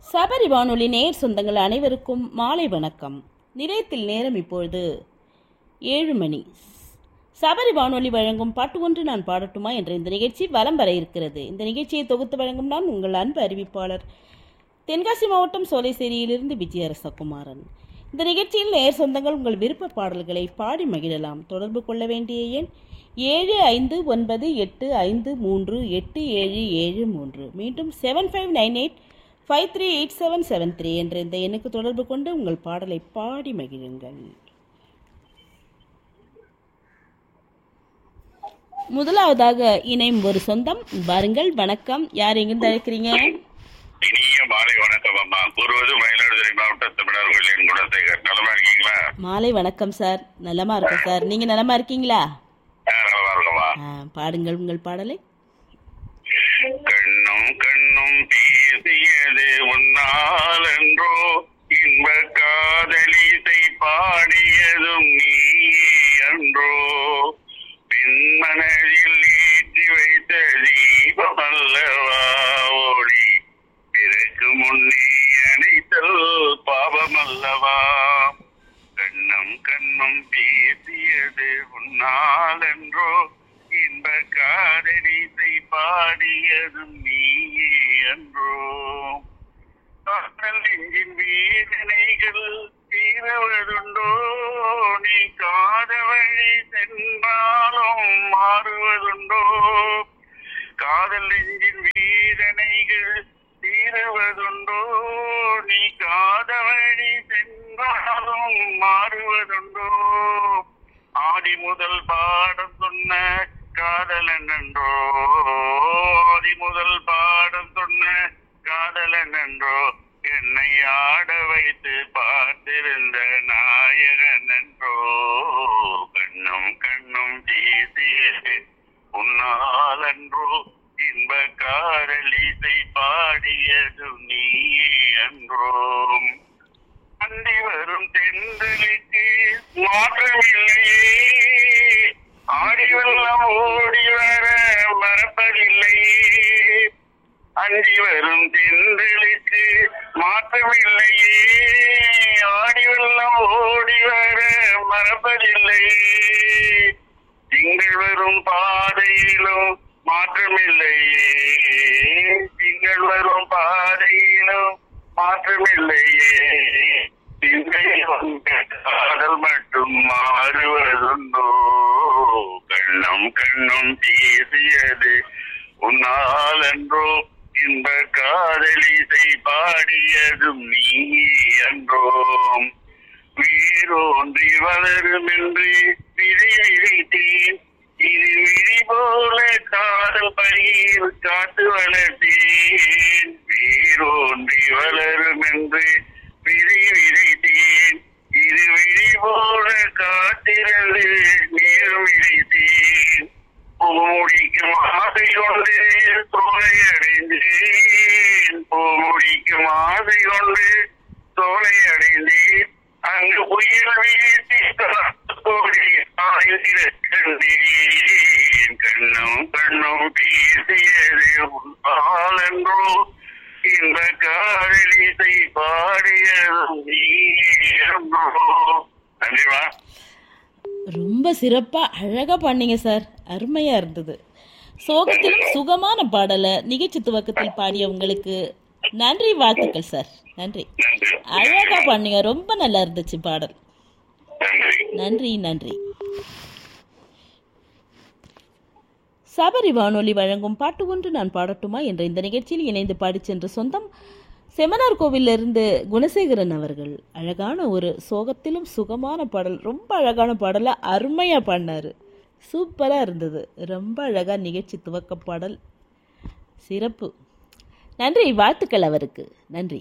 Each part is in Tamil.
சபரி வானொலி நேர் சொந்தங்கள் அனைவருக்கும் மாலை வணக்கம் நிலையத்தில் நேரம் இப்பொழுது ஏழு மணி சபரி வானொலி வழங்கும் பாட்டு ஒன்று நான் பாடட்டுமா என்ற இந்த நிகழ்ச்சி வலம் வர இருக்கிறது இந்த நிகழ்ச்சியை தொகுத்து வழங்கும் நான் உங்கள் அன்பு அறிவிப்பாளர் தென்காசி மாவட்டம் சோலைசேரியிலிருந்து விஜயரசகுமாரன் இந்த நிகழ்ச்சியில் நேர் சொந்தங்கள் உங்கள் விருப்ப பாடல்களை பாடி மகிழலாம் தொடர்பு கொள்ள வேண்டிய எண் ஏழு ஐந்து ஒன்பது எட்டு ஐந்து மூன்று எட்டு ஏழு ஏழு மூன்று மீண்டும் seven five nine eight five three eight seven seven three என்ற இந்த எண்ணுக்கு தொடர்பு கொண்டு உங்கள் பாடலை பாடி மகிழுங்கள் முதலாவதாக இணையும் ஒரு சொந்தம் வாருங்கள் வணக்கம் யார் எங்கிருந்து அழைக்கிறீங்க இனிய மாலை வணக்கம் அம்மா கூறுவது மயிலாடுதுறை மாவட்ட தமிழர் கோயிலின் குணசேகர் நலமா இருக்கீங்களா மாலை வணக்கம் சார் நலமா இருக்கும் சார் நீங்க நலமா இருக்கீங்களா ஆ, நலமா இருக்கம்மா ஆ, பாடுங்கள் உங்கள் பாடலை கண்ணும் கண்ணும் பேசியது உன்னால் என்றோ இன்ப காதலிசை பாடியதும் நீயே அன்றோ பின்மனதில் ஏற்றி வைத்த தீபம் அல்லவா ஓடி பிறகு முன்னே அணைத்தல் பாவம் அல்லவா கண்ணம் கண்ணும் பேசியது உன்னால் என்றோ இன்ப காதலிசை பாடியதும் நீயே அன்றோ காதல் நெஞ்சின் வேதனைகள் தீருவதுண்டோ நீ காத வழி சென்றாலும் மாறுவதுண்டோ காதல் நெஞ்சின் வேதனைகள் தீருவதுண்டோ நீ காத வழி சென்றாலும் மாறுவதுண்டோ ஆதி முதல் பாடம் சொன்ன காதலன் என்றோ ஆதி முதல் பாடம் சொன்ன காதலன் என்றோ என்னை ஆட வைத்து பார்த்திருந்த நாயகன் என்றோ கண்ணும் கண்ணும் பேசியது உன்னால் அன்றோ இன்ப காதலிசை பாடியது நீ அன்றோம் அண்டி வரும் தென்றலுக்கு மாற்றமில்லையே ஆடி வெள்ளம் ஓடி வர மறப்பதில்லையே அண்டி வரும் தென்றலுக்கு மாற்றமில்லையே ஆடி வெள்ளம் ஓடி வர மறப்பதில்லையே திங்கள் வரும் பாதையிலும் மாற்றமில்லையே திங்கள் வரும் பாதையிலும் மாற்றமில்லையே திங்கள் வந்த காதல் மட்டும் மாறுவதுண்டோ கண்ணம் கண்ணும் பேசியது உன்னால் என்றோ இந்த காதலிசை பாடியதும் நீ என்றோம் வேரூன்றி வளரும் என்று விதையை வைத்தேன் இது விழி போல காதல் பயிர் காத்து வளர்த்தேன் வேரூன்றி வளரும் என்று விதை விதைத்தேன் இது விழி போல காத்திரந்து நீர் விதைத்தேன் பூமுடிக்கும் ஆசை கொண்டு தோலை அடைந்தேன் பூமுடிக்கும் ஆசை கொண்டு தோலை அடைந்தேன் அங்கு உயிர் வீசி கோடி கண்டேன் கண்ணும் கண்ணும் பேசியது உன்பால் என்றோ இந்த காதலிசை பாடியதும் நீ என்றோ நன்றிமா ரொம்ப சிறப்பா அழகா பண்ணீங்க சார் அருமையா இருந்தது சோகத்திலும் சுகமான பாடலை நிகழ்ச்சி துவக்கத்தில் பாடிய உங்களுக்கு நன்றி வாழ்த்துக்கள் சார் நன்றி நன்றி அழகா பண்ணீங்க ரொம்ப நல்லா இருந்துச்சு பாடல் நன்றி நன்றி நன்றி சபரி வானொலி வழங்கும் பாட்டு ஒன்று நான் பாடட்டுமா என்ற இந்த நிகழ்ச்சியில் இணைந்து பாடிச் சென்ற சொந்தம் செமனார் கோவிலிருந்து குணசேகரன் அவர்கள் அழகான ஒரு சோகத்திலும் சுகமான பாடல் ரொம்ப அழகான பாடலை அருமையாக பாடினாரு சூப்பராக இருந்தது ரொம்ப அழகாக நிகழ்ச்சி துவக்க பாடல் சிறப்பு நன்றி வாழ்த்துக்கள் அவருக்கு நன்றி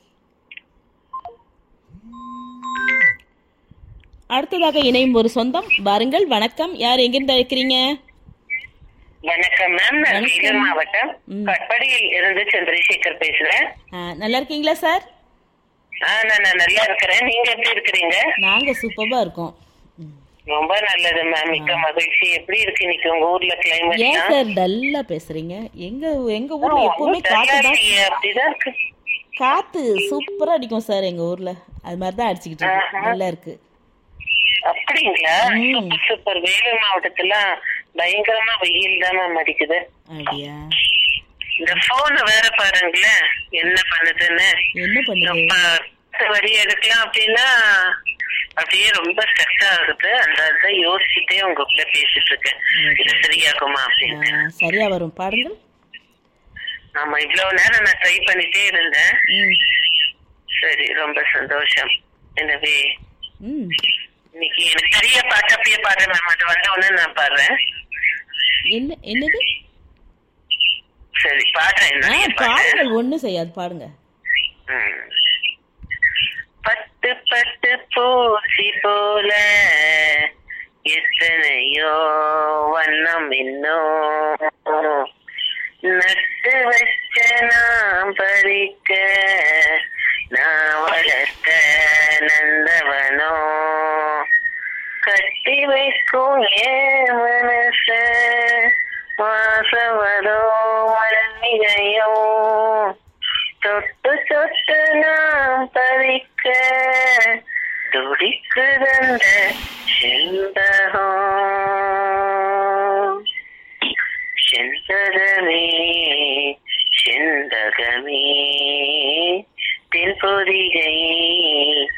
அடுத்ததாக இணையும் ஒரு சொந்தம் வாருங்கள் வணக்கம் யார் எங்கிருந்து அழைக்கிறீங்க வணக்கம் மேம் நான் வணக்கம். வேலூர் மாவட்டம் ம். கட்படியில் இருந்து சந்திரசேகர் பேசுறேன் ஆ, நல்லா இருக்கீங்களா சார் ஆ நான் நான் நல்லா இருக்கிறேன் நீங்க எப்படி இருக்கிறீங்க நாங்க சூப்பரா இருக்கோம் ம். ரொம்ப நல்லது மேம் மிக்க மகிழ்ச்சி எப்படி இருக்கு இன்னைக்கு உங்க ஊர்ல ஏன் கிளைமேட் சார் டல்லா பேசுறீங்க எங்க எங்க ஊர்ல எப்பவுமே காத்து தான் அப்படிதான் இருக்கு காத்து சூப்பரா அடிக்கும் சார் எங்க ஊர்ல அது மாதிரி தான் அடிச்சுக்கிட்டு இருக்கு நல்லா இருக்கு அப்படிங்களா ம். சூப்பர் சூப்பர் வேலூர் மாவட்டத்துல பயங்கரமா வெயில் தான் மேம் அடிக்குது அப்படியா இந்த போன் வேற பாருங்களேன் என்ன பண்ணுதுன்னு என்ன பண்ணுது ரொம்ப வரி எடுக்கலாம் அப்படின்னா அப்படியே ரொம்ப ஸ்ட்ரெஸ் ஆகுது அந்த அதான் யோசிச்சுட்டே உங்ககிட்ட பேசிட்டு இருக்கேன் இது சரியாகுமா அப்படின்னு ஆ, சரியா வரும் பாடுங்கள் ஆமா இவ்வளவு நேரம் நான் ட்ரை பண்ணிட்டே இருந்தேன் ம் சரி ரொம்ப சந்தோஷம் எனவே ம் இன்னைக்கு எனக்கு பெரிய பாட்டு அப்படியே பாடுறேன் மேம் அது வந்த உடனே நான் பாடுறேன் என்ன என்னது சரி பாடுறேன் ஆ என்னுடைய பாட்டு பாடுங்கள் ஒண்ணும் செய்யாது பாடுங்க ம். பட்டு பட்டு பூசி போல எத்தனையோ வண்ணம் இன்னும் நட்டு வச்ச நான் பறிக்க நான் வளர்த்த நந்தவனோ கட்டி வைக்கும் என் மனச வாசவதோ மல்லிகையோ தொட்டு தொட்டு நாம் பறிக்க துடிக்குதந்த செந்தகம் செந்தகமே செந்தகமே தென்பொதிகை